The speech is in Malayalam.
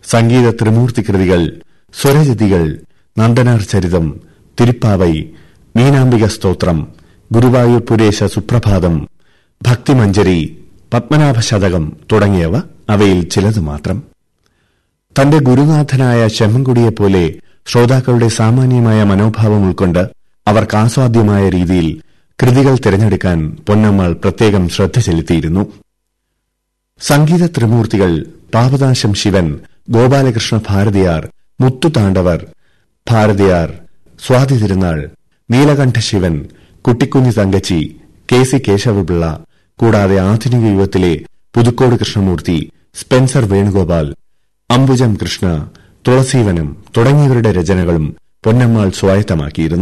സംഗീത ത്രിമൂർത്തി കൃതികൾ സ്വരജതികൾ നന്ദനാർ ചരിതം തിരുപ്പാവൈ മീനാംബിക സ്തോത്രം ഗുരുവായൂർ പുരേശ സുപ്രഭാതം ഭക്തിമഞ്ജരി പത്മനാഭ ശതകം തുടങ്ങിയവ അവയിൽ ചിലത് മാത്രം തന്റെ ഗുരുനാഥനായ ശെമ്മൻകുടിയെപ്പോലെ ശ്രോതാക്കളുടെ സാമാന്യമായ മനോഭാവം ഉൾക്കൊണ്ട് അവർക്ക് ആസ്വാദ്യമായ രീതിയിൽ കൃതികൾ തിരഞ്ഞെടുക്കാൻ പൊന്നമ്മാൾ പ്രത്യേകം ശ്രദ്ധ ചെലുത്തിയിരുന്നു സംഗീത ത്രിമൂർത്തികൾ പാപനാശം ശിവൻ ഗോപാലകൃഷ്ണ ഭാരതിയാർ മുത്തുതാണ്ഡവർ ഭാരതിയാർ സ്വാതി തിരുനാൾ നീലകണ്ഠ ശിവൻ കുട്ടിക്കുഞ്ഞി തങ്കച്ചി കെ സി കേശവപിള്ള കൂടാതെ ആധുനിക യുഗത്തിലെ പുതുക്കോട് കൃഷ്ണമൂർത്തി സ്പെൻസർ വേണുഗോപാൽ അംബുജം കൃഷ്ണ തുളസീവനം തുടങ്ങിയവരുടെ രചനകളും പൊന്നമ്മാൾ സ്വായത്തമാക്കിയിരുന്നു